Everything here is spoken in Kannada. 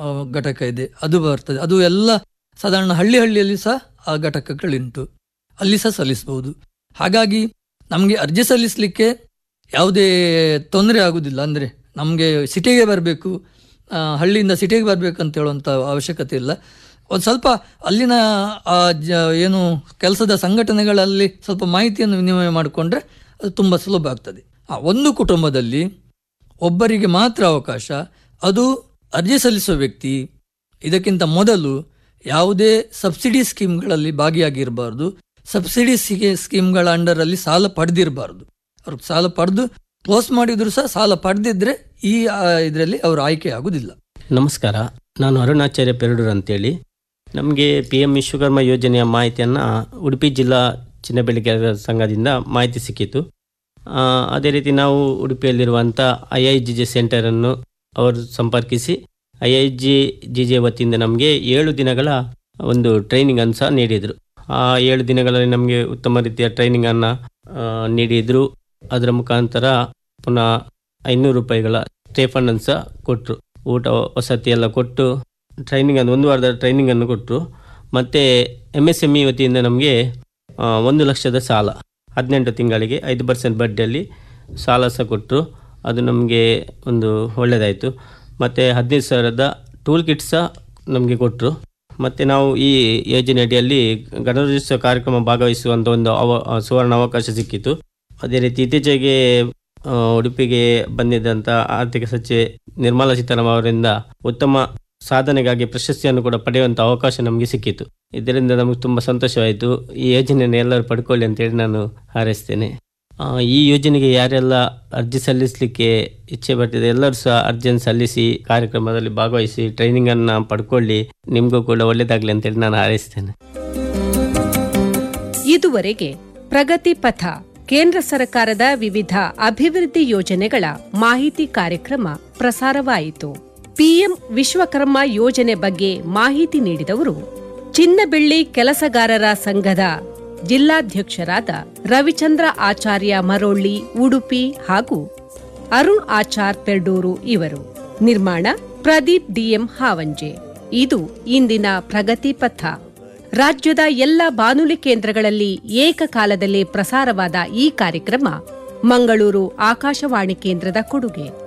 ಆ, ಘಟಕ ಇದೆ ಅದು ಬರ್ತದೆ ಅದು ಎಲ್ಲ ಸಾಧಾರಣ ಹಳ್ಳಿ ಹಳ್ಳಿಯಲ್ಲಿ ಸಹ ಆ ಘಟಕಗಳುಂಟು ಅಲ್ಲಿ ಸಹ ಸಲ್ಲಿಸಬಹುದು ಹಾಗಾಗಿ ನಮಗೆ ಅರ್ಜಿ ಸಲ್ಲಿಸಲಿಕ್ಕೆ ಯಾವುದೇ ತೊಂದರೆ ಆಗುದಿಲ್ಲ ಅಂದರೆ ನಮಗೆ ಸಿಟಿಗೆ ಬರಬೇಕು ಹಳ್ಳಿಯಿಂದ ಸಿಟಿಗೆ ಬರಬೇಕು ಅಂತ ಹೇಳುವಂಥ ಅವಶ್ಯಕತೆ ಇಲ್ಲ ಒಂದು ಸ್ವಲ್ಪ ಅಲ್ಲಿನ ಆ ಜ ಏನು ಕೆಲಸದ ಸಂಘಟನೆಗಳಲ್ಲಿ ಸ್ವಲ್ಪ ಮಾಹಿತಿಯನ್ನು ವಿನಿಮಯ ಮಾಡಿಕೊಂಡ್ರೆ ಅದು ತುಂಬ ಸುಲಭ ಆಗ್ತದೆ ಆ ಒಂದು ಕುಟುಂಬದಲ್ಲಿ ಒಬ್ಬರಿಗೆ ಮಾತ್ರ ಅವಕಾಶ ಅದು ಅರ್ಜಿ ಸಲ್ಲಿಸುವ ವ್ಯಕ್ತಿ ಇದಕ್ಕಿಂತ ಮೊದಲು ಯಾವುದೇ ಸಬ್ಸಿಡಿ ಸ್ಕೀಮ್ಗಳಲ್ಲಿ ಭಾಗಿಯಾಗಿರಬಾರ್ದು ಸಬ್ಸಿಡಿ ಸ್ಕೀಮ್ಗಳ ಅಂಡರಲ್ಲಿ ಸಾಲ ಪಡೆದಿರಬಾರ್ದು ಅವ್ರು ಸಾಲ ಪಡೆದು ಕ್ಲೋಸ್ ಮಾಡಿದ್ರು ಸಹ ಸಾಲ ಪಡೆದಿದ್ರೆ ಈ ಇದರಲ್ಲಿ ಅವರು ಆಯ್ಕೆ ಆಗುದಿಲ್ಲ ನಮಸ್ಕಾರ ನಾನು ಅರುಣಾಚಾರ್ಯ ಪೆರಡೂರ್ ಅಂತೇಳಿ ನಮಗೆ ಪಿ ಎಂ ವಿಶ್ವಕರ್ಮ ಯೋಜನೆಯ ಮಾಹಿತಿಯನ್ನು ಉಡುಪಿ ಜಿಲ್ಲಾ ಚಿನ್ನ ಬೆಳೆಗಾರರ ಸಂಘದಿಂದ ಮಾಹಿತಿ ಸಿಕ್ಕಿತು ಆ, ಅದೇ ರೀತಿ ನಾವು ಉಡುಪಿಯಲ್ಲಿರುವಂಥ ಐ ಐ ಜಿ ಜೆ ಸೆಂಟರನ್ನು ಅವರು ಸಂಪರ್ಕಿಸಿ I I G G J ವತಿಯಿಂದ ನಮಗೆ ಏಳು ದಿನಗಳ ಒಂದು ಟ್ರೈನಿಂಗನ್ನು ಸಹ ನೀಡಿದರು ಆ ಏಳು ದಿನಗಳಲ್ಲಿ ನಮಗೆ ಉತ್ತಮ ರೀತಿಯ ಟ್ರೈನಿಂಗನ್ನು ನೀಡಿದರು ಅದರ ಮುಖಾಂತರ ಪುನಃ ಐನೂರು ರೂಪಾಯಿಗಳ ಸ್ಟೇಫಂಡನ್ನು ಸಹ ಕೊಟ್ಟರು ಊಟ ವಸತಿ ಎಲ್ಲ ಕೊಟ್ಟು ಟ್ರೈನಿಂಗ್ ಅನ್ನು ಒಂದು ವಾರದ ಟ್ರೈನಿಂಗನ್ನು ಕೊಟ್ಟರು ಮತ್ತು ಎಮ್ ಎಸ್ ಎಮ್ ಇ ವತಿಯಿಂದ ನಮಗೆ ಆ, ಒಂದು ಲಕ್ಷದ ಸಾಲ ಹದಿನೆಂಟು ತಿಂಗಳಿಗೆ ಐದು ಪರ್ಸೆಂಟ್ ಬಡ್ಡಿಯಲ್ಲಿ ಸಾಲ ಸಹ ಕೊಟ್ಟರು ಅದು ನಮಗೆ ಒಂದು ಒಳ್ಳೆಯದಾಯಿತು ಮತ್ತು ಹದಿನೈದು ಸಾವಿರದ ಟೂಲ್ ಕಿಟ್ ಸಹ ನಮಗೆ ಕೊಟ್ಟರು ಮತ್ತು ನಾವು ಈ ಯೋಜನೆ ಅಡಿಯಲ್ಲಿ ಗಣರಾಜ್ಯೋತ್ಸವ ಕಾರ್ಯಕ್ರಮ ಭಾಗವಹಿಸುವಂಥ ಒಂದು ಅವ ಸುವರ್ಣ ಅವಕಾಶ ಸಿಕ್ಕಿತು ಅದೇ ರೀತಿ ಇತ್ತೀಚೆಗೆ ಆ, ಉಡುಪಿಗೆ ಬಂದಿದ್ದಂಥ ಆರ್ಥಿಕ ಸಚಿವೆ ನಿರ್ಮಲಾ ಸೀತಾರಾಮನ್ ಅವರಿಂದ ಉತ್ತಮ ಸಾಧನೆಗಾಗಿ ಪ್ರಶಸ್ತಿಯನ್ನು ಕೂಡ ಪಡೆಯುವಂಥ ಅವಕಾಶ ನಮಗೆ ಸಿಕ್ಕಿತು ಇದರಿಂದ ನಮಗೆ ತುಂಬ ಸಂತೋಷವಾಯಿತು ಈ ಯೋಜನೆಯನ್ನು ಎಲ್ಲರೂ ಪಡ್ಕೊಳ್ಳಿ ಅಂತೇಳಿ ನಾನು ಹಾರೈಸ್ತೇನೆ ಆ, ಈ ಯೋಜನೆಗೆ ಯಾರೆಲ್ಲ ಅರ್ಜಿ ಸಲ್ಲಿಸಲಿಕ್ಕೆ ಇಚ್ಛೆ ಬರ್ತಿದೆ ಎಲ್ಲರೂ ಸಹ ಅರ್ಜಿಯನ್ನು ಸಲ್ಲಿಸಿ ಕಾರ್ಯಕ್ರಮದಲ್ಲಿ ಭಾಗವಹಿಸಿ ಟ್ರೈನಿಂಗನ್ನು ಪಡ್ಕೊಳ್ಳಿ ನಿಮಗೂ ಕೂಡ ಒಳ್ಳೆಯದಾಗಲಿ ಅಂತೇಳಿ ನಾನು ಹಾರೈಸ್ತೇನೆ ಇದುವರೆಗೆ ಪ್ರಗತಿ ಪಥ ಕೇಂದ್ರ ಸರ್ಕಾರದ ವಿವಿಧ ಅಭಿವೃದ್ಧಿ ಯೋಜನೆಗಳ ಮಾಹಿತಿ ಕಾರ್ಯಕ್ರಮ ಪ್ರಸಾರವಾಯಿತು ಪಿಎಂ ವಿಶ್ವಕರ್ಮ ಯೋಜನೆ ಬಗ್ಗೆ ಮಾಹಿತಿ ನೀಡಿದವರು ಚಿನ್ನಬೆಳ್ಳಿ ಕೆಲಸಗಾರರ ಸಂಘದ ಜಿಲ್ಲಾಧ್ಯಕ್ಷರಾದ ರವಿಚಂದ್ರ ಆಚಾರ್ಯ ಮರೋಳ್ಳಿ ಉಡುಪಿ ಹಾಗೂ ಅರುಣ್ ಆಚಾರ್ ಪೆರ್ಡೂರು ಇವರು ನಿರ್ಮಾಣ ಪ್ರದೀಪ್ ಡಿಎಂ ಹಾವಂಜೆ ಇದು ಇಂದಿನ ಪ್ರಗತಿ ಪಥ ರಾಜ್ಯದ ಎಲ್ಲ ಬಾನುಲಿ ಕೇಂದ್ರಗಳಲ್ಲಿ ಏಕಕಾಲದಲ್ಲಿ ಪ್ರಸಾರವಾದ ಈ ಕಾರ್ಯಕ್ರಮ ಮಂಗಳೂರು ಆಕಾಶವಾಣಿ ಕೇಂದ್ರದ ಕೊಡುಗೆ